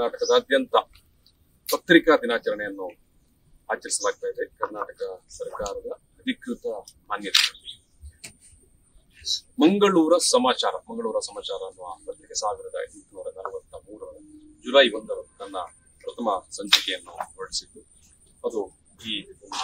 ಕರ್ನಾಟಕದಾದ್ಯಂತ ಪತ್ರಿಕಾ ದಿನಾಚರಣೆಯನ್ನು ಆಚರಿಸಲಾಗ್ತಾ ಇದೆ ಕರ್ನಾಟಕ ಸರ್ಕಾರದ ಅಧಿಕೃತ ಮಾನ್ಯತೆ ಮಂಗಳೂರ ಸಮಾಚಾರ ಮಂಗಳೂರ ಸಮಾಚಾರ ಅನ್ನುವ ಪತ್ರಿಕೆ ಸಾವಿರದ ಎಂಟುನೂರ ನಲವತ್ತ ಮೂರರ ಜುಲೈ ಒಂದರಂದು ತನ್ನ ಪ್ರಥಮ ಸಂಚಿಕೆಯನ್ನು ಹೊರಡಿಸಿದ್ದು ಅದು ಈ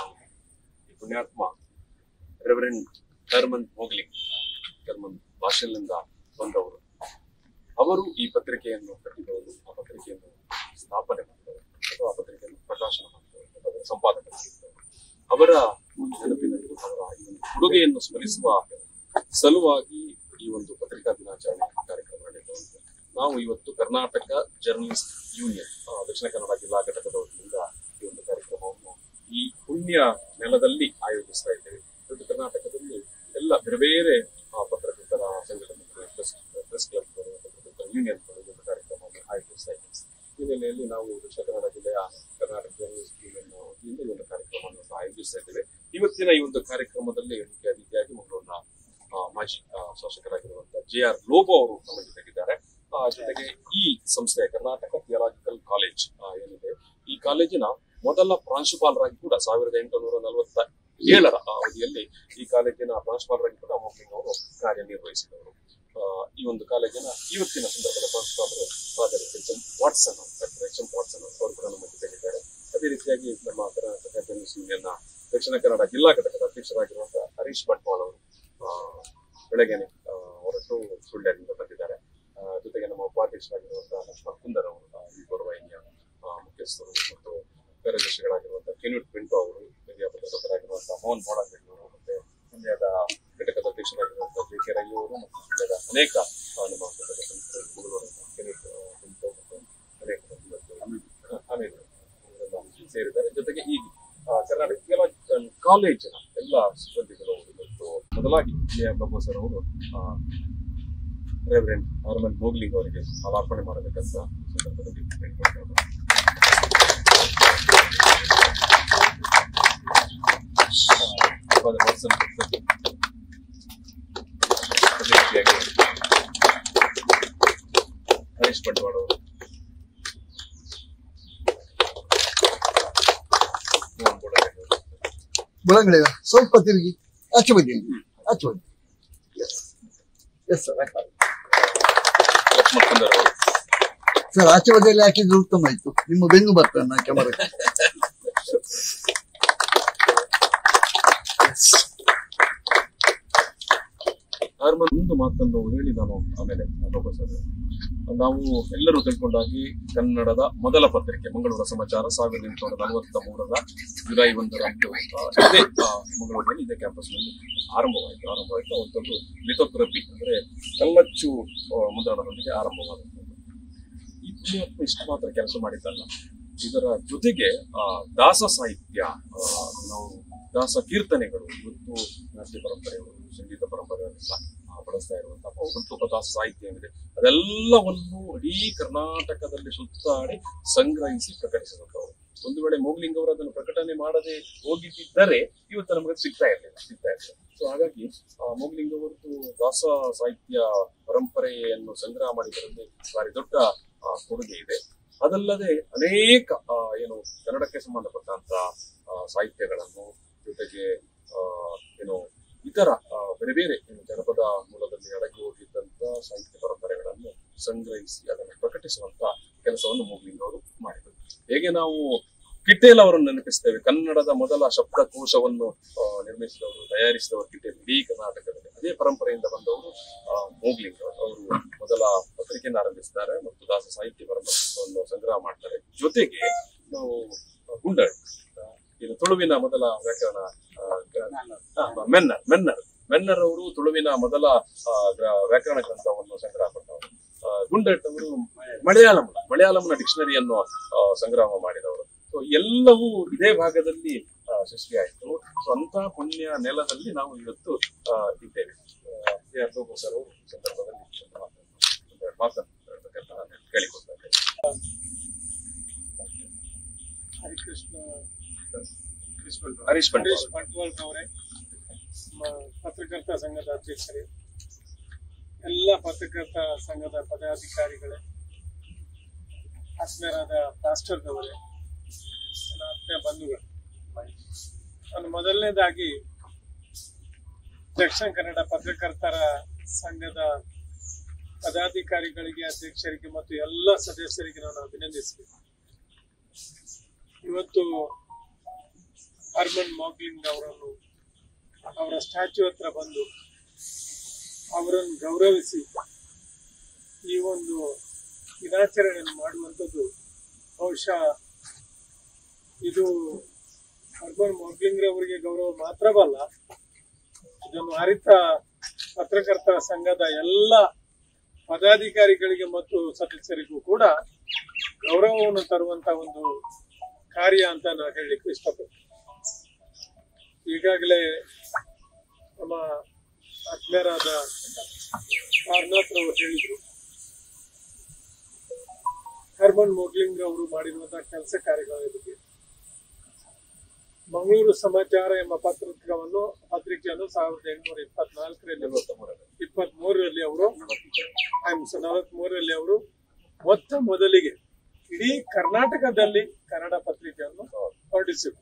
ಈ ಪುಣ್ಯಾತ್ಮ ರೆವರೆಂಡ್ ಹರ್ಮನ್ ಹೋಗ್ಲಿಂಗ್ ಜರ್ಮನ್ ಭಾಷೆಯಿಂದ ಬಂದವರು ಅವರು ಈ ಪತ್ರಿಕೆಯನ್ನು ಕಟ್ಟಿದವರು ಆ ಪತ್ರಿಕೆಯನ್ನು ಸ್ಥಾಪನೆ ಮಾಡಿದವರು ಅಥವಾ ಆ ಪತ್ರಿಕೆಯನ್ನು ಪ್ರಕಾಶನ ಮಾಡಿದವರು ಅಥವಾ ಅದರ ಸಂಪಾದಕರಾಗಿದ್ದವರು ಅವರ ನೆನಪಿನಲ್ಲಿ ಅವರ ಈ ಒಂದು ಕೊಡುಗೆಯನ್ನು ಸ್ಮರಿಸುವ ಸಲುವಾಗಿ ಈ ಒಂದು ಪತ್ರಿಕಾ ದಿನಾಚರಣೆ ಕಾರ್ಯಕ್ರಮ ನಡೆಯುತ್ತದೆ ನಾವು ಇವತ್ತು ಕರ್ನಾಟಕ ಜರ್ನಲಿಸ್ಟ್ ಯೂನಿಯನ್ ಆ, ದಕ್ಷಿಣ ಕನ್ನಡ ಜಿಲ್ಲಾ ಘಟಕದ ವತಿಯಿಂದ ಈ ಒಂದು ಕಾರ್ಯಕ್ರಮವನ್ನು ಈ ಪುಣ್ಯ ನೆಲದಲ್ಲಿ ಆಯೋಜಿಸ್ತಾ ಇದ್ದೇವೆ ಇವತ್ತು ಕರ್ನಾಟಕದಲ್ಲಿ ಎಲ್ಲ ಬೇರೆ ಬೇರೆ ಆ, ಪತ್ರಕರ್ತರ ಸಂಘಟನೆಗಳು ಪ್ರೆಸ್ ಪ್ರೆಸ್ ಕ್ಲಬ್ಗಳು ಪತ್ರಕರ್ತರ ಯೂನಿಯನ್ಗಳು ಈ ಒಂದು ಕಾರ್ಯಕ್ರಮವನ್ನು ಆಯೋಜಿಸ್ತಾ ಇದ್ದೇವೆ ಈ ಹಿನ್ನೆಲೆಯಲ್ಲಿ ನಾವು ದಕ್ಷಿಣ ಕನ್ನಡ ಜಿಲ್ಲೆಯ ಕರ್ನಾಟಕ ಜರ್ನಲಿಸ್ಟ್ ಯೂನಿಯನ್ ವತಿಯಿಂದ ಈ ಒಂದು ಕಾರ್ಯಕ್ರಮವನ್ನು ಸಹ ಆಯೋಜಿಸ್ತಾ ಇದ್ದೇವೆ ಇವತ್ತಿನ ಈ ಒಂದು ಕಾರ್ಯಕ್ರಮದಲ್ಲಿ ಮುಖ್ಯ ಅತಿಥಿಯಾಗಿ ಮಂಗಳೂರಿನ ಆ, ಮಾಜಿ ಆ, ಶಾಸಕರಾಗಿರುವಂತಹ ಜೆ ಆರ್ ಲೋಬೋ ಅವರು ನಮ್ಮ ಜೊತೆಗಿದ್ದಾರೆ ಆ, ಜೊತೆಗೆ ಈ ಸಂಸ್ಥೆ ಕರ್ನಾಟಕ ಥಿಯಲಾಜಿಕಲ್ ಕಾಲೇಜ್ ಆ, ಏನಿದೆ ಈ ಕಾಲೇಜಿನ ಮೊದಲ ಪ್ರಾಂಶುಪಾಲರಾಗಿ ಕೂಡ ಸಾವಿರದ ಎಂಟುನೂರ ನಲವತ್ತ ಏಳರ ಆ ಅವಧಿಯಲ್ಲಿ ಈ ಕಾಲೇಜಿನ ಪ್ರಾಂಶುಪಾಲರಾಗಿ ಕೂಡ ಮೋಗ್ಲಿಂಗ್ ಅವರು ಕಾರ್ಯನಿರ್ವಹಿಸಿದವರು ಆ, ಈ ಒಂದು ಕಾಲೇಜಿನ ಇವತ್ತಿನ ಸಂದರ್ಭದ ಪ್ರಾಂಶುಪಾಲರು father H M Watson doctor H M Watson ಅವರು ಕೂಡ ನಮ್ಮ ಜೊತೆಗಿದ್ದಾರೆ ಅದೇ ರೀತಿಯಾಗಿ ನಮ್ಮ ಕರ್ನಾಟಕ ಜರ್ನಲಿಸ್ಟ್ ಯೂನಿಯನ್ನ ದಕ್ಷಿಣ ಕನ್ನಡ ಜಿಲ್ಲಾ ಘಟಕದ ಅಧ್ಯಕ್ಷರಾಗಿರುವಂತಹ ಹರೀಶ್ ಬಂಟ್ವಾಲ್ ಅವರು ಆ, ಬೆಳಗ್ಗೆನೆ ಆ, ಹೊರಟು ಸುಳ್ಳ್ಯದಿಂದ ಬಂದಿದ್ದಾರೆ ಆ, ಜೊತೆಗೆ ನಮ್ಮ ಉಪಾಧ್ಯಕ್ಷರಾಗಿರುವಂತಹ ಲಕ್ಷ್ಮಣ್ ಕುಂದರ್ ಅವರು ಆ, ಈ ಗೌರವಾಹಿನಿಯ ಆ, ಮುಖ್ಯಸ್ಥರು ಮತ್ತು ಕಾರ್ಯದರ್ಶಿಗಳಾಗಿರುವಂತಹ ಕೆನ್ಯೂಟ್ ಪಿಂಟೋ ಅವರು ಹಿರಿಯ ಪತ್ರಕರ್ತರಾಗಿರುವಂತಹ ಮೋಹನ್ ಬೋಡಾಗಡ್ಡಿ ಅವರು ಮತ್ತೆ ಸುಳ್ಯದ ಘಟಕದ ಅಧ್ಯಕ್ಷರಾಗಿರುವಂತಹ ಜೆ ಕೆ ರೈ ಅವರು ಮತ್ತು ಸುಳ್ಯದ ಅನೇಕ ಆ, ನಮ್ಮ ಪತ್ರಕರ್ತರ ಹುಡುಗರು ಕೆನ್ಯೂಟ್ ಆ, ಪಿಂಟೋ ಮತ್ತು ಅನೇಕ ಇವತ್ತು ಅನೇಕ ಇವರೆಲ್ಲ ಸೇರಿದ್ದಾರೆ ಜೊತೆಗೆ ಈ ಆ, ಕರ್ನಾಟಕ ಥಿಯಲಾಜಿಕಲ್ ಕಾಲೇಜಿನ ಎಲ್ಲ ಸಿಬ್ಬಂದಿಗಳು ಇವತ್ತು ಮೊದಲಾಗಿ ಜೆ ಆರ್ ಬಾಬು ಸರ್ ಅವರು ರೆವರೆಂಡ್ ಹಾರ್ಮನ್ ಮೋಗ್ಲಿಂಗ್ ಅವರಿಗೆ ಮಾಲಾರ್ಪಣೆ ಮಾಡಬೇಕಂತ ಸಂದರ್ಭದಲ್ಲಿ ಕೇಳ್ಕೊಳ್ತಾ ಇದ್ದಾರೆ. ಆ, Father Watson, ಅದೇ ರೀತಿಯಾಗಿ ಹರೀಶ್ ಬಂಟ್ವಾಳ ಅವರು ಮೋಹನ್ ಬೋಡಾಗಡ್ಡಿ ಅವರು ಒಳಗಡೆ ಸ್ವಲ್ಪ ತಿರುಗಿ ಆಚೆ ಬನ್ನಿ ಆಚೆ ಬನ್ನಿ ಎಸ್ ಸರ್ ಲಕ್ಷ್ಮಣ್ ಕುಂದರ್ ಅವರು ಸರ್ ಆಚೆ ಬದಿಯಲ್ಲಿ ಹಾಕಿದ್ರೆ ಉತ್ತಮ ಆಯ್ತು ನಿಮ್ಮ ಬೆನ್ನು ಬರ್ತಾನೆ ಕ್ಯಾಮರಾ ಹಾರ್ಮನ್ ಒಂದು ಮಾತನ್ನು ಹೇಳಿ ನಾನು ಆಮೇಲೆ ಬಾಬಾ ಸರ್ ನಾವು ಎಲ್ಲರೂ ತಿಳ್ಕೊಂಡಾಗಿ ಕನ್ನಡದ ಮೊದಲ ಪತ್ರಿಕೆ ಮಂಗಳೂರ ಸಮಾಚಾರ ಸಾವಿರದ ಎಂಟುನೂರ ನಲವತ್ತ ಮೂರರ ಜುಲೈ ಒಂದರಂದು ಆ, ಇದೇ ಆ, ಮಂಗಳೂರಿನಲ್ಲಿ ಇದೇ ಕ್ಯಾಂಪಸ್ನಲ್ಲಿ ಆರಂಭವಾಯಿತು ಆರಂಭವಾಯಿತು ಒಂದು ಲಿಥೋಗ್ರಫಿ ಅಂದ್ರೆ ಕಲ್ಲಚ್ಚು ಆ, ಮುದ್ರಣದೊಂದಿಗೆ ಆರಂಭವಾದಂಥದ್ದು ಈ ಪುಣ್ಯಾತ್ಮ ಇಷ್ಟು ಮಾತ್ರ ಕೆಲಸ ಮಾಡಿದ್ದಲ್ಲ ಇದರ ಜೊತೆಗೆ ಆ, ದಾಸ ಸಾಹಿತ್ಯ ಆ, ನಾವು ದಾಸ ಕೀರ್ತನೆಗಳು ಇವತ್ತು ನಾಟ್ಯ ಪರಂಪರೆಗಳು ಸಂಗೀತ ಪರಂಪರೆಯನ್ನೆಲ್ಲ ಆ, ಬಳಸ್ತಾ ಇರುವಂತಹ ಒಂದು ದಾಸ ಸಾಹಿತ್ಯ ಏನಿದೆ ಅದೆಲ್ಲವನ್ನು ಇಡೀ ಕರ್ನಾಟಕದಲ್ಲಿ ಸುತ್ತಾಡಿ ಸಂಗ್ರಹಿಸಿ ಪ್ರಕಟಿಸಿದಂತವರು ಒಂದು ವೇಳೆ ಮೋಗ್ಲಿಂಗ್ ಅವರು ಅದನ್ನು ಪ್ರಕಟಣೆ ಮಾಡದೆ ಹೋಗಿದ್ದರೆ ಇವತ್ತು ನಮಗೆ ಅದು ಸಿಗ್ತಾ ಇರಲಿಲ್ಲ ಸಿಗ್ತಾ ಇರಲಿಲ್ಲ ಸೊ ಹಾಗಾಗಿ ಆ, ಮೋಗ್ಲಿಂಗ್ ಅವರದ್ದು ದಾಸ ಸಾಹಿತ್ಯ ಪರಂಪರೆಯನ್ನು ಸಂಗ್ರಹ ಮಾಡಿದರಲ್ಲಿ ಭಾರಿ ದೊಡ್ಡ ಆ, ಕೊಡುಗೆ ಇದೆ ಅದಲ್ಲದೆ ಅನೇಕ ಆ, ಏನು ಕನ್ನಡಕ್ಕೆ ಸಂಬಂಧಪಟ್ಟಂತ ಆ, ಸಾಹಿತ್ಯಗಳನ್ನು ಜೊತೆಗೆ ಆ, ಏನು ಇತರ ಆ, ಬೇರೆ ಬೇರೆ ಏನು ಜನಪದ ಮೂಲದಲ್ಲಿ ಅಡಗಿ ಹೋಗಿದ್ದಂತ ಸಾಹಿತ್ಯ ಪರಂಪರೆಗಳನ್ನು ಸಂಗ್ರಹಿಸಿ ಅದನ್ನು ಪ್ರಕಟಿಸುವಂತ ಕೆಲಸವನ್ನು ಮೂಗ್ಲಿಂಗ್ ಅವರು ಮಾಡಿದರು ಹೇಗೆ ನಾವು ಕಿಟೇಲ್ ಅವರನ್ನು ನೆನಪಿಸ್ತೇವೆ ಕನ್ನಡದ ಮೊದಲ ಶಬ್ದಕೋಶವನ್ನು ಆ, ನಿರ್ಮಿಸಿದವರು ತಯಾರಿಸಿದವರು ಕಿಟೇಲ್ ಇಡೀ ಕರ್ನಾಟಕದಲ್ಲಿ ಅದೇ ಪರಂಪರೆಯಿಂದ ಬಂದವರು ಆ, ಮೋಗ್ಲಿಂಗ್ ಅವರು ಮೊದಲ ಪತ್ರಿಕೆಯನ್ನು ಆರಂಭಿಸ್ತಾರೆ ಮತ್ತು ದಾಸ ಸಾಹಿತ್ಯ ಪರಂಪರೆಯನ್ನು ಸಂಗ್ರಹ ಮಾಡ್ತಾರೆ ಜೊತೆಗೆ ನಾವು ಆ, ಗುಂಡಳ್ ಆ, ಇದು ತುಳುವಿನ ಮೊದಲ ವ್ಯಾಕರಣ ಆ, ಗ- ಆ, ಮೆನ್ನರ್ ಮೆನ್ನರ್ ಮೆನ್ನರ್ ಅವರು ತುಳುವಿನ ಮೊದಲ ಆ, ಗ್ರ- ವ್ಯಾಕರಣ ಗ್ರಂಥವನ್ನು ಸಂಗ್ರಹ ಪಟ್ಟವರು ಆ, ಗುಂಡಟ್ ಅವರು ಮಲಯಾಳಂ ಮಲಯಾಳಂನ ಡಿಕ್ಷನರಿಯನ್ನು ಆ, ಸಂಗ್ರಹ ಮಾಡಿದವರು ಸೊ ಎಲ್ಲವೂ ಇದೇ ಭಾಗದಲ್ಲಿ ಆ, ಸೃಷ್ಟಿಯಾಯಿತು ಸೊ ಅಂತ ಪುಣ್ಯ ನೆಲದಲ್ಲಿ ನಾವು ಇವತ್ತು ಆ, ಇದ್ದೇವೆ ಆ, ಕೆ ಆರ್ ಲೋಬೋ ಸರ್ ಅವರು ಈ ಸಂದರ್ಭದಲ್ಲಿ ಒಂದು ಮಾತನ್ನು- ಒಂದೆರಡು ಮಾತನ್ನು ಹೇಳ್ಬೇಕಂತ ನಾನು ಕೇಳಿಕೊಳ್ತಾ ಇದ್ದೇನೆ ಹರಿಕೃಷ್ಣ ಹರೀಶ್ ಬಂಟ್ವಾಳ. ಹರೀಶ್ ಬಂಟ್ವಾಳ್ ಅವರೇ ನಮ್ಮ ಪತ್ರಕರ್ತ ಸಂಘದ ಅಧ್ಯಕ್ಷರೇ ಎಲ್ಲ ಪತ್ರಕರ್ತ ಸಂಘದ ಪದಾಧಿಕಾರಿಗಳೇ ಆತ್ಮೀಯರಾದ ಪಾಸ್ಟರ್ದವರೇ ನನ್ನ ಆತ್ಮೀಯ ಬಂಧುಗಳು ನಾನು ಮೊದಲನೇದಾಗಿ ದಕ್ಷಿಣ ಕನ್ನಡ ಪತ್ರಕರ್ತರ ಸಂಘದ ಪದಾಧಿಕಾರಿಗಳಿಗೆ ಅಧ್ಯಕ್ಷರಿಗೆ ಮತ್ತು ಎಲ್ಲ ಸದಸ್ಯರಿಗೆ ನಾನು ಅಭಿನಂದಿಸಬೇಕು ಇವತ್ತು ಹರ್ಮನ್ ಮಾಗ್ಲಿಂಗ್ ಅವರನ್ನು ಅವರ ಸ್ಟ್ಯಾಚ್ಯೂ ಹತ್ರ ಬಂದು ಅವರನ್ನು ಗೌರವಿಸಿ ಈ ಒಂದು ದಿನಾಚರಣೆಯನ್ನು ಮಾಡುವಂಥದ್ದು ಬಹುಶಃ ಇದು ಹರ್ಮನ್ ಮೊಗ್ಲಿಂಗ್ ಅವರಿಗೆ ಗೌರವ ಮಾತ್ರವಲ್ಲ ಇದನ್ನು ಅರಿತ ಪತ್ರಕರ್ತರ ಸಂಘದ ಎಲ್ಲ ಪದಾಧಿಕಾರಿಗಳಿಗೆ ಮತ್ತು ಸದಸ್ಯರಿಗೂ ಕೂಡ ಗೌರವವನ್ನು ತರುವಂತ ಒಂದು ಕಾರ್ಯ ಅಂತ ನಾನು ಹೇಳಲಿಕ್ಕೆ ಇಷ್ಟಪಡ್ತೀನಿ ಈಗಾಗಲೇ ನಮ್ಮ ಆತ್ಮೀಯರಾದ ಪಾರ್ನಾಥ್ ಅವರು ಹೇಳಿದ್ರು ಹರ್ಮನ್ ಮೋಗ್ಲಿಂಗ್ ಅವರು ಮಾಡಿರುವಂತಹ ಕೆಲಸ ಕಾರ್ಯಗಳ ಬಗ್ಗೆ ಮಂಗಳೂರು ಸಮಾಚಾರ ಎಂಬ ಪತ್ರಿಕೆಯನ್ನು ಪತ್ರಿಕೆಯನ್ನು ಸಾವಿರದ ಎಂಟುನೂರ ಇಪ್ಪತ್ನಾಲ್ಕರಲ್ಲಿ ಇಪ್ಪತ್ತ್ ಮೂರರಲ್ಲಿ ಅವರು ನಲವತ್ತ್ ಮೂರರಲ್ಲಿ ಅವರು ಮೊತ್ತ ಮೊದಲಿಗೆ ಇಡೀ ಕರ್ನಾಟಕದಲ್ಲಿ ಕನ್ನಡ ಪತ್ರಿಕೆಯನ್ನು ಹೊರಡಿಸಿದರು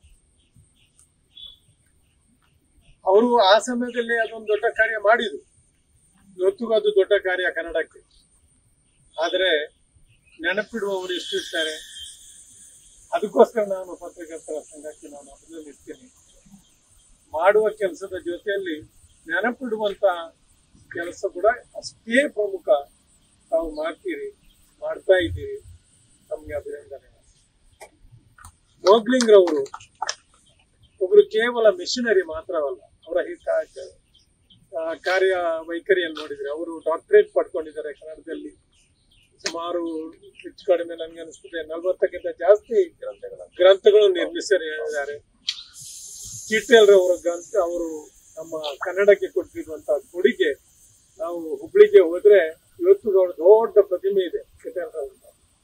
ಅವರು ಆ ಸಮಯದಲ್ಲಿ ಅದೊಂದು ದೊಡ್ಡ ಕಾರ್ಯ ಮಾಡಿದ್ರು ಇವತ್ತಿಗೂ ಅದು ದೊಡ್ಡ ಕಾರ್ಯ ಕನ್ನಡಕ್ಕೆ ಆದರೆ ನೆನಪಿಡುವವರು ಎಷ್ಟು ಇರ್ತಾರೆ ಅದಕ್ಕೋಸ್ಕರ ನಾನು ಪತ್ರಕರ್ತರ ಸಂಘಕ್ಕೆ ನಾನು ಅಭಿನಂದಿಸ್ತೇನೆ ಮಾಡುವ ಕೆಲಸದ ಜೊತೆಯಲ್ಲಿ ನೆನಪಿಡುವಂತ ಕೆಲಸ ಕೂಡ ಅಷ್ಟೇ ಪ್ರಮುಖ ತಾವು ಮಾಡ್ತೀರಿ ಮಾಡ್ತಾ ಇದ್ದೀರಿ ತಮ್ಗೆ ಅಭಿನಂದನೆ ಮೋಗ್ಲಿಂಗ್ ರವರು ಒಬ್ರು ಕೇವಲ ಮಿಷನರಿ ಮಾತ್ರವಲ್ಲ ಅವರ ಈ ಕಾ- ಆ, ಕಾರ್ಯ ವೈಖರಿಯನ್ನು ನೋಡಿದ್ರೆ ಅವರು ಡಾಕ್ಟರೇಟ್ ಪಡ್ಕೊಂಡಿದ್ದಾರೆ ಕನ್ನಡದಲ್ಲಿ ಸುಮಾರು ಹೆಚ್ಚು ಕಡಿಮೆ ನನಗೆ ಅನಿಸ್ತದೆ ನಲ್ವತ್ತಕ್ಕಿಂತ ಜಾಸ್ತಿ ಗ್ರಂಥಗಳು ನಿರ್ಮಿಸಿದ್ದಾರೆ ಕಿಟ್ಟೆಲ್ ಅವರ ಗ್ರಂಥ ಅವರು ನಮ್ಮ ಕನ್ನಡಕ್ಕೆ ಕೊಟ್ಟಿರುವಂತಹ ಕೊಡುಗೆ ನಾವು ಹುಬ್ಳಿಗೆ ಹೋದ್ರೆ ಇವತ್ತು ಅವರ ದೊಡ್ಡ ಪ್ರತಿಮೆ ಇದೆ ಕಿಟ್ಟೆಲ್ ರವರ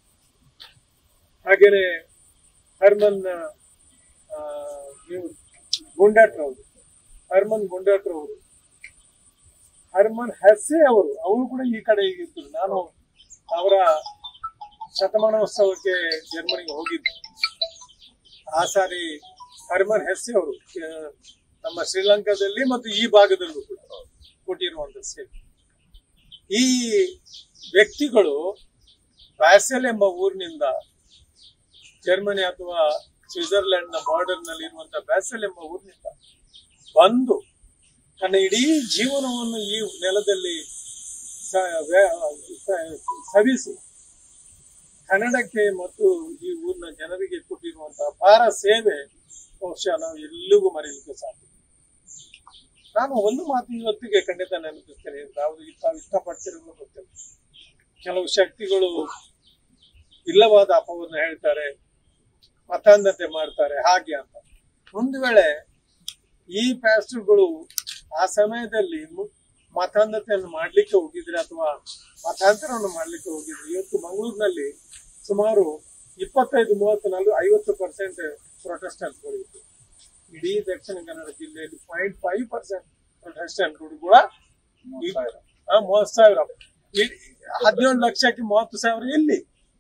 ಹಾಗೇನೆ ಹರ್ಮನ್ ಆ, ನೀವು ಗುಂಡಾಟ್ರವರು ಹರ್ಮನ್ ಗುಂಡಾಟ್ರವರು ಹರ್ಮನ್ ಹೆಸ್ಸೆ ಅವರು ಅವರು ಕೂಡ ಈ ಕಡೆ ಇದ್ರು ನಾನು ಅವರ ಶತಮಾನೋತ್ಸವಕ್ಕೆ ಜರ್ಮನಿಗೆ ಹೋಗಿದ್ದೆ ಆ ಸಾರಿ ಹರ್ಮನ್ ಹೆಸ್ಸೆ ಅವರು ಆ, ನಮ್ಮ ಶ್ರೀಲಂಕಾದಲ್ಲಿ ಮತ್ತು ಈ ಭಾಗದಲ್ಲೂ ಕೂಡ ಕೊಟ್ಟಿರುವಂತ ಸೇವೆ ಈ ವ್ಯಕ್ತಿಗಳು ಬ್ಯಾಸೆಲ್ ಎಂಬ ಊರಿನಿಂದ ಜರ್ಮನಿ ಅಥವಾ ಸ್ವಿಟ್ಜರ್ಲೆಂಡ್ ನ ಬಾರ್ಡರ್ ನಲ್ಲಿ ಇರುವಂತಹ ಬ್ಯಾಸೆಲ್ ಎಂಬ ಊರಿನಿಂದ ಬಂದು ತನ್ನ ಇಡೀ ಜೀವನವನ್ನು ಈ ನೆಲದಲ್ಲಿ ಸ- ವ್ಯ- ಸ- ಸವಿಸಿ ಕನ್ನಡಕ್ಕೆ ಮತ್ತು ಈ ಊರಿನ ಜನರಿಗೆ ಕೊಟ್ಟಿರುವಂತಹ ಅಪಾರ ಸೇವೆ ಬಹುಶಃ ನಾವು ಎಲ್ಲಿಗೂ ಮರೆಯಲಿಕ್ಕೆ ಸಾಧ್ಯ ನಾನು ಒಂದು ಮಾತು ಇವತ್ತಿಗೆ ಖಂಡಿತ ನೆನಪಿಸ್ತೇನೆ ತಾವು ತಾವು ಇಷ್ಟಪಡ್ತಿರೋ ಗೊತ್ತಿಲ್ಲ ಕೆಲವು ಶಕ್ತಿಗಳು ಇಲ್ಲವಾದ ಅಪವನ್ನು ಹೇಳ್ತಾರೆ ಮತಾಂಧತೆ ಮಾಡ್ತಾರೆ ಹಾಗೆ ಅಂತ ಒಂದು ವೇಳೆ ಈ ಪ್ಯಾಸ್ಟರ್ಗಳು ಆ ಸಮಯದಲ್ಲಿ ಮು- ಮತಾಂಧತೆಯನ್ನು ಮಾಡ್ಲಿಕ್ಕೆ ಹೋಗಿದ್ರೆ ಅಥವಾ ಮತಾಂತರವನ್ನು ಮಾಡ್ಲಿಕ್ಕೆ ಹೋಗಿದ್ರೆ ಇವತ್ತು ಮಂಗಳೂರಿನಲ್ಲಿ ಸುಮಾರು ಇಪ್ಪತ್ತೈದು ಮೂವತ್ತು ನಾಲ್ಕು ಐವತ್ತು ಪರ್ಸೆಂಟ್ ಪ್ರೊಟೆಸ್ಟೆಂಟ್ಗಳು ಇತ್ತು ಇಡೀ ದಕ್ಷಿಣ ಕನ್ನಡ ಜಿಲ್ಲೆಯಲ್ಲಿ ಪಾಯಿಂಟ್ ಫೈವ್ ಪರ್ಸೆಂಟ್ ಪ್ರೊಟೆಸ್ಟೆಂಟ್ಗಳು ಕೂಡ ಈ- ಆ, ಮೂವತ್ತು ಸಾವಿರ ಈ- ಹದಿನೇಳು ಲಕ್ಷಕ್ಕೆ ಮೂವತ್ತು ಸಾವಿರ ಎಲ್ಲಿ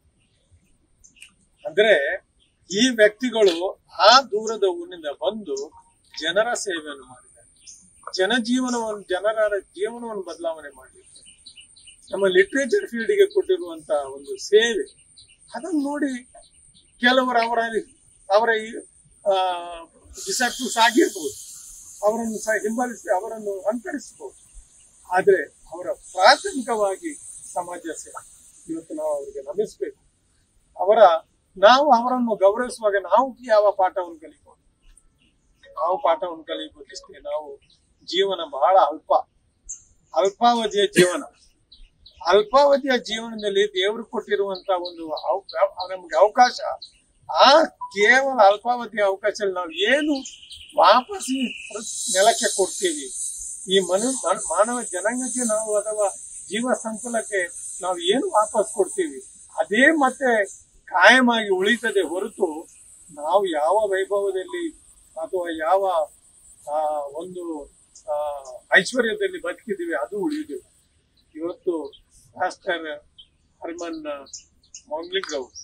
ಅಂದ್ರೆ ಈ ವ್ಯಕ್ತಿಗಳು ಆ ದೂರದ ಊರಿನಿಂದ ಬಂದು ಜನರ ಸೇವೆಯನ್ನು ಮಾಡಿದ್ದಾರೆ ಜನಜೀವನವನ್ನು ಜನರ ಜೀವನವನ್ನು ಬದಲಾವಣೆ ಮಾಡಲಿಕ್ಕೆ ನಮ್ಮ ಲಿಟ್ರೇಚರ್ ಫೀಲ್ಡ್ಗೆ ಕೊಟ್ಟಿರುವಂತ ಒಂದು ಸೇವೆ ಅದನ್ನು ನೋಡಿ ಕೆಲವರು ಅವರ ಅವರ ಡಿಸರ್ಟರ್ಸ್ ಆಗಿರ್ಬೋದು ಅವರನ್ನು ಸಹ ಹಿಂಬಾಲಿಸಿ ಅವರನ್ನು ಅನುಕರಿಸಬಹುದು ಆದ್ರೆ ಅವರ ಪ್ರಾಥಮಿಕವಾಗಿ ಸಮಾಜ ಸೇವೆ ಇವತ್ತು ನಾವು ಅವರಿಗೆ ನಮಿಸ್ಬೇಕು ಅವರ ನಾವು ಅವರನ್ನು ಗೌರವಿಸುವಾಗ ನಾವು ಯಾವ ಪಾಠವನ್ನು ಕಲಿಬಹುದು ನಾವು ಪಾಠವನ್ನು ಕಲಿಯಬೇಕಿಷ್ಟೇ ನಾವು ಜೀವನ ಬಹಳ ಅಲ್ಪ ಅಲ್ಪಾವಧಿಯ ಜೀವನ ಅಲ್ಪಾವಧಿಯ ಜೀವನದಲ್ಲಿ ದೇವರು ಕೊಟ್ಟಿರುವಂತ ಒಂದು ಅವ- ಅವ- ನಮ್ಗೆ ಅವಕಾಶ ಆ ಕೇವಲ ಅಲ್ಪಾವಧಿಯ ಅವಕಾಶದಲ್ಲಿ ನಾವು ಏನು ವಾಪಸಿ ನೆಲಕ್ಕೆ ಕೊಡ್ತೀವಿ ಈ ಮನು ಮನ್- ಮಾನವ ಜನಾಂಗಕ್ಕೆ ನಾವು ಅಥವಾ ಜೀವ ಸಂಕುಲಕ್ಕೆ ನಾವು ಏನು ವಾಪಸ್ ಕೊಡ್ತೀವಿ ಅದೇ ಮತ್ತೆ ಕಾಯಮಾಗಿ ಉಳಿತದೆ ಹೊರತು ನಾವು ಯಾವ ವೈಭವದಲ್ಲಿ ಅಥವಾ ಯಾವ ಆ, ಒಂದು ಆ, ಐಶ್ವರ್ಯದಲ್ಲಿ ಬದುಕಿದ್ದೀವಿ ಅದು ಉಳಿಯುವುದಿಲ್ಲ ಇವತ್ತು ಮಾಸ್ಟರ್ ಹರ್ಮನ್ ಮೌಂಗ್ಲಿಂಗ್ ಅವರು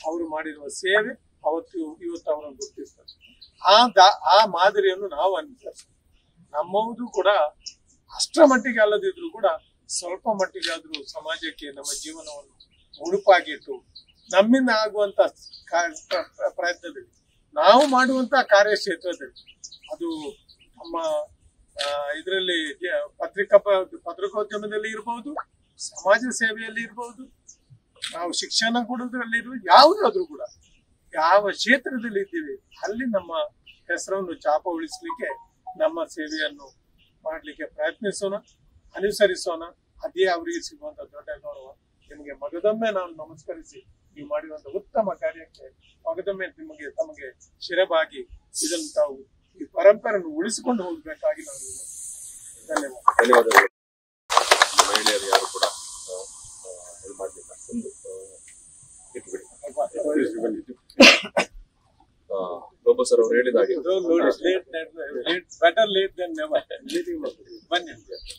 ಅವರು ಮಾಡಿರುವ ಸೇವೆ ಅವತ್ತು ಇವತ್ತು ಅವರನ್ನು ಗುರುತಿಸ್ತಾರೆ ಆ ದಾ- ಆ ಮಾದರಿಯನ್ನು ನಾವು ಅನುಸರಿಸ್ತೀವಿ ನಮ್ಮವುದು ಕೂಡ ಅಷ್ಟರ ಮಟ್ಟಿಗೆ ಅಲ್ಲದಿದ್ರು ಕೂಡ ಸ್ವಲ್ಪ ಮಟ್ಟಿಗಾದ್ರೂ ಸಮಾಜಕ್ಕೆ ನಮ್ಮ ಜೀವನವನ್ನು ಮುಡುಪಾಗಿಟ್ಟು ನಮ್ಮಿಂದ ಆಗುವಂತ ಕಾ- ಪ್ರ- ಪ್ರ- ಪ್ರಯತ್ನದಲ್ಲಿ ನಾವು ಮಾಡುವಂತ ಕಾರ್ಯಕ್ಷೇತ್ರದಲ್ಲಿ ಅದು ನಮ್ಮ ಇದರಲ್ಲಿ ಪತ್ರಿಕಾ ಪ- ಪತ್ರಿಕೋದ್ಯಮದಲ್ಲಿ ಇರಬಹುದು ಸಮಾಜ ಸೇವೆಯಲ್ಲಿ ಇರಬಹುದು ನಾವು ಶಿಕ್ಷಣ ಕೊಡೋದ್ರಲ್ಲಿ ಇರ್ಬೋದು ಯಾವುದಾದ್ರೂ ಕೂಡ ಯಾವ ಕ್ಷೇತ್ರದಲ್ಲಿ ಇದ್ದೀವಿ ಅಲ್ಲಿ ನಮ್ಮ ಹೆಸರನ್ನು ಚಾಪ ಉಳಿಸ್ಲಿಕ್ಕೆ ನಮ್ಮ ಸೇವೆಯನ್ನು ಮಾಡ್ಲಿಕ್ಕೆ ಪ್ರಯತ್ನಿಸೋಣ ಅನುಸರಿಸೋಣ ಅದೇ ಅವರಿಗೆ ಸಿಗುವಂತ ದೊಡ್ಡ ಗೌರವ ನಿಮಗೆ ಮಗದೊಮ್ಮೆ ನಾನು ನಮಸ್ಕರಿಸಿ ನೀವು ಮಾಡಿರುವಂತ ಉತ್ತಮ ಕಾರ್ಯಕ್ಕೆ ಮಗದೊಮ್ಮೆ ನಿಮಗೆ ತಮಗೆ ಶಿರಬಾಗಿ ಇದನ್ನು ತಾವು ಈ ಪರಂಪರೆಯನ್ನು ಉಳಿಸಿಕೊಂಡು ಹೋಗಬೇಕಾಗಿ ನಾನು ಧನ್ಯವಾದ ಧನ್ಯವಾದಗಳು ಮಹಿಳೆಯರು ಯಾರು ಕೂಡ ಆ, ಆ, ಇದು ಮಾಡಲಿಲ್ಲ ಒಂದು ಆ, ಇಟ್ಬಿಡಿ ಆ, ಲೋಪ ಸರ್ ಅವರು ಹೇಳಿದ ಹಾಗೆ ಬೆಟರ್ ಲೇಟ್ ದೆನ್ ನೆವರ್ ಬನ್ನಿ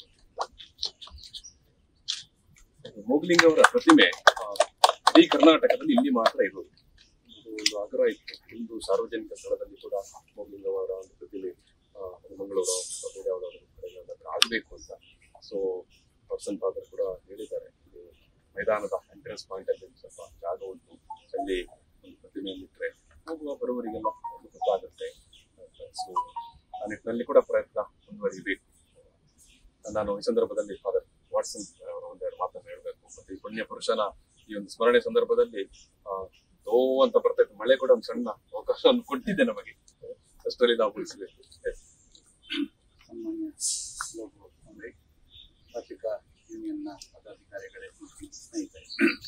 ಮೋಗ್ಲಿಂಗ್ ಅವರ ಪ್ರತಿಮೆ ಆ, ಇಡೀ ಕರ್ನಾಟಕದಲ್ಲಿ ಇಲ್ಲಿ ಮಾತ್ರ ಇರೋದು ಇದು ಒಂದು ಆಗ್ರಹ ಇತ್ತು ಒಂದು ಸಾರ್ವಜನಿಕ ಸ್ಥಳದಲ್ಲಿ ಕೂಡ ಮೋಗ್ಲಿಂಗ್ ಅವರ ಒಂದು ಪ್ರತಿಮೆ ಆ, ಅದು ಮಂಗಳೂರು ಅಥವಾ ಬೇರೆ ಯಾವುದಾದ್ರು ಕಡೆಗೆ ಹತ್ರ ಆಗಬೇಕು ಅಂತ ಸೊ ಪರ್ಸನ್ ಫಾದರ್ ಕೂಡ ಹೇಳಿದ್ದಾರೆ ಇದು ಮೈದಾನದ ಎಂಟ್ರೆನ್ಸ್ ಪಾಯಿಂಟ್ ಅಲ್ಲಿ ಒಂದು ಸ್ವಲ್ಪ ಜಾಗ ಉಂಟು ಅಲ್ಲಿ ಒಂದು ಪ್ರತಿಮೆಯನ್ನು ಇಟ್ಟರೆ ಹೋಗುವ ಬರುವವರಿಗೆಲ್ಲ ಒಂದು ಗೊತ್ತಾಗುತ್ತೆ ಸೊ ಆ ನಿಟ್ಟಿನಲ್ಲಿ ಕೂಡ ಪ್ರಯತ್ನ ಮುಂದುವರಿಬೇಕು ನಾನು ಈ ಸಂದರ್ಭದಲ್ಲಿ ಫಾದರ್ ವಾಟ್ಸನ್ ಅವರ ಒಂದೆರಡು ಮಾತನ್ನು ಹೇಳಬೇಕು ಮತ್ತೆ ಈ ಪುಣ್ಯ ಪುರುಷನ ಈ ಒಂದು ಸ್ಮರಣೆ ಸಂದರ್ಭದಲ್ಲಿ ಆ, ದೋ ಅಂತ ಬರ್ತೈತೆ ಮಳೆ ಕೂಡ ಒಂದು ಸಣ್ಣ ಅವಕಾಶವನ್ನು ಕೊಟ್ಟಿದೆ ನಮಗೆ ಅಷ್ಟರಲ್ಲಿ ನಾವು ಉಳಿಸಬೇಕು ಸಾಮಾನ್ಯ ಲೋಗೋ ಅಂದ್ರೆ ಪತ್ರಿಕಾ ಯೂನಿಯನ್ನ ಪದಾಧಿಕಾರಿಗಳೇ ಮತ್ತು ಸ್ನೇಹಿತರೆ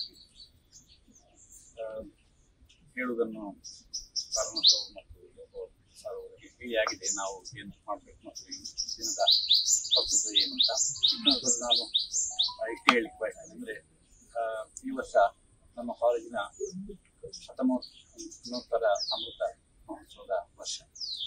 ಆ, ಹೇಳುವುದನ್ನು ಕಾರಣಸೋ ಮತ್ತು ಲೋಗೋ ಸಾರುವವರಿಗೆ ತಿಳಿಯಾಗಿದೆ ನಾವು ಏನು ಮಾಡಬೇಕು ಮತ್ತು ಈ ದಿನದ ಪ್ರಸ್ತುತ ಏನು ಅಂತ ಅದನ್ನು ನಾನು ಇಟ್ಟು ಹೇಳಿಕ್ಕೆ ಬಯಸ್ತೇನೆ ಅಂದರೆ ಈ ವರ್ಷ ನಮ್ಮ ಕಾಲೇಜಿನ ಹತ್ತೊಂಬತ್ತೊಂಬತ್ತರ ಅಮೃತ ಮಹೋತ್ಸವದ ವರ್ಷ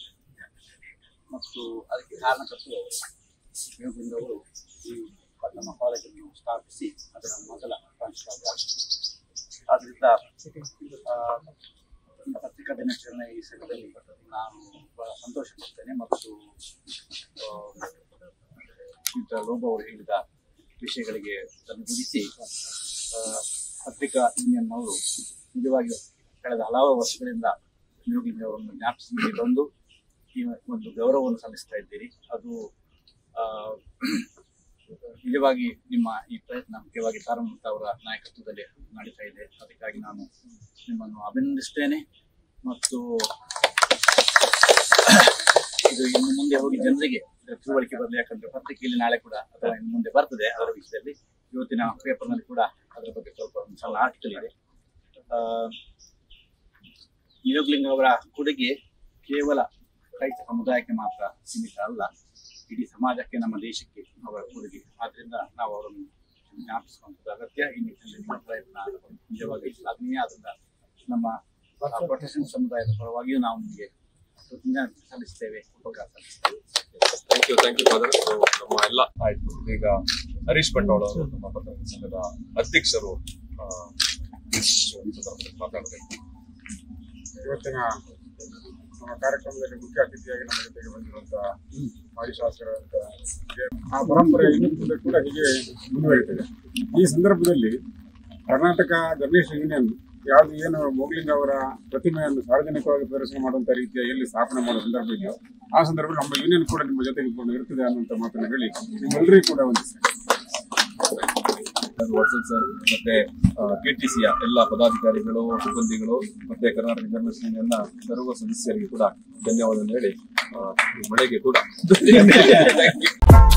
ಮತ್ತು ಅದಕ್ಕೆ ಕಾರಣಕರ್ತರು ಯೋಗಿಂದ ಅವರು ಈ ನಮ್ಮ ಕಾಲೇಜನ್ನು ಸ್ಥಾಪಿಸಿ ಅದರ ಮೊದಲ ಪ್ರಾಂಶುಪಾಲರಾಗಿದ್ದರು ಆದ್ರಿಂದ ಆ, ಈ ಪತ್ರಿಕಾ ದಿನಾಚರಣೆ ಈ ಸಮಯದಲ್ಲಿ ನಾನು ಬಹಳ ಸಂತೋಷ ಪಡ್ತೇನೆ ಮತ್ತು ಆ, ಶ್ರೀಯುತ ಲೋಬ ಅವರು ಹೇಳಿದ ವಿಷಯಗಳಿಗೆ ತನ್ನುಗೂಡಿಸಿ ಆ, ಪತ್ರಿಕಾ ಯೂನಿಯನ್ ಅವರು ನಿಜವಾಗಿ ಕಳೆದ ಹಲವು ವರ್ಷಗಳಿಂದ ಯೋಗಿಂದ ಅವರನ್ನು ಜ್ಞಾಪಿಸಿ ಬಂದು ಈ ಒಂದು ಗೌರವವನ್ನು ಸಲ್ಲಿಸ್ತಾ ಇದ್ದೀರಿ ಅದು ಆ, ನಿಜವಾಗಿ ನಿಮ್ಮ ಈ ಪ್ರಯತ್ನ ಮುಖ್ಯವಾಗಿ ತಾರಮಂತ ಅವರ ನಾಯಕತ್ವದಲ್ಲಿ ನಡೀತಾ ಇದೆ ಅದಕ್ಕಾಗಿ ನಾನು ನಿಮ್ಮನ್ನು ಅಭಿನಂದಿಸ್ತೇನೆ ಮತ್ತು ಇದು ಇನ್ನು ಮುಂದೆ ಹೋಗಿ ಜನರಿಗೆ ಇದರ ತಿಳುವಳಿಕೆ ಬರಲಿ ಯಾಕಂದ್ರೆ ಪತ್ರಿಕೆಯಲ್ಲಿ ನಾಳೆ ಕೂಡ ಅಥವಾ ಇನ್ನು ಮುಂದೆ ಬರ್ತದೆ ಅದರ ವಿಷಯದಲ್ಲಿ ಇವತ್ತಿನ ಪೇಪರ್ನಲ್ಲಿ ಕೂಡ ಅದರ ಬಗ್ಗೆ ಸ್ವಲ್ಪ ಒಂದು ಸಣ್ಣ ಆರ್ಟಿಕಲ್ ಇದೆ ಆ, ನಿಯೋಗ್ಲಿಂಗ ಅವರ ಕೊಡುಗೆ ಕೇವಲ ರೈತ ಸಮುದಾಯಕ್ಕೆ ಮಾತ್ರ ಸೀಮಿತ ಅಲ್ಲ ಇಡೀ ಸಮಾಜಕ್ಕೆ ನಮ್ಮ ದೇಶಕ್ಕೆ ಅವರ ಕೊಡುಗೆ ಆದ್ರಿಂದ ನಾವು ಅವರನ್ನು ಜ್ಞಾಪಿಸುವಂಥದ್ದು ಅಗತ್ಯ ಈ ನಿಟ್ಟಿನಲ್ಲಿ ನಿಮ್ಮ ಪ್ರಯತ್ನ ನಿಜವಾಗಿ ಶ್ಲಾಘನೀಯ ಆದ್ರಿಂದ ನಮ್ಮ ಪ್ರೊಟೆಕ್ಷನ್ ಸಮುದಾಯದ ಪರವಾಗಿಯೂ ನಾವು ನಿಮಗೆ ಕೃತಜ್ಞತೆ ಸಲ್ಲಿಸ್ತೇವೆ ಉಪಕಾರ ಸಲ್ಲಿಸ್ತೇವೆ thank you thank you father ನಮ್ಮ ಎಲ್ಲ ಆಯ್ತು ಈಗ ಹರೀಶ್ ಬಂಡವಾಳ ಅವರು ನಮ್ಮ ಪತ್ರಕರ್ತರ ಸಂಘದ ಅಧ್ಯಕ್ಷರು ಆ, ಈ ಸಂದರ್ಭದಲ್ಲಿ ಮಾತಾಡಬೇಕು ಇವತ್ತಿನ ನಮ್ಮ ಕಾರ್ಯಕ್ರಮದಲ್ಲಿ ಮುಖ್ಯ ಅತಿಥಿಯಾಗಿ ನಮ್ಮ ಜೊತೆಗೆ ಬಂದಿರುವಂತಹ ಮಾಜಿ ಶಾಸಕರಾದಂತ ಆ ಪರಂಪರೆ ಇನ್ನೂ ಕೂಡ ಕೂಡ ಹೀಗೆ ಮುಂದುವರಿತದೆ ಈ ಸಂದರ್ಭದಲ್ಲಿ ಕರ್ನಾಟಕ ಜರ್ನಲಿಸ್ಟ್ ಯೂನಿಯನ್ ಯಾವುದು ಏನು ಮೋಗ್ಲಿಂಗ್ ಅವರ ಪ್ರತಿಮೆಯನ್ನು ಸಾರ್ವಜನಿಕವಾಗಿ ಪ್ರದರ್ಶನ ಮಾಡುವಂತ ರೀತಿಯ ಎಲ್ಲಿ ಸ್ಥಾಪನೆ ಮಾಡೋ ಸಂದರ್ಭ ಇದೆಯೋ ಆ ಸಂದರ್ಭದಲ್ಲಿ ನಮ್ಮ ಯೂನಿಯನ್ ಕೂಡ ನಿಮ್ಮ ಜೊತೆಗೆ ಕೂಡ ಇರ್ತದೆ ಅನ್ನುವಂಥ ಮಾತನ್ನು ಹೇಳಿ ನಿಮ್ಮೆಲ್ಲರಿಗೂ ಕೂಡ ವಂದಿಸ್ತೇನೆ ವಾಟ್ಸನ್ ಸರ್ ಮತ್ತೆ ಕೆಟಿಸಿಯ ಎಲ್ಲ ಪದಾಧಿಕಾರಿಗಳು ಸಿಬ್ಬಂದಿಗಳು ಮತ್ತೆ ಕರ್ನಾಟಕ ಜರ್ನಲಿಸ್ಟ್ ಯೂನಿಯನ್ನ ಸರ್ವ ಸದಸ್ಯರಿಗೆ ಕೂಡ ಧನ್ಯವಾದ ಹೇಳಿ ಆ, ಈ ಮಳೆಗೆ ಕೂಡ Thank you.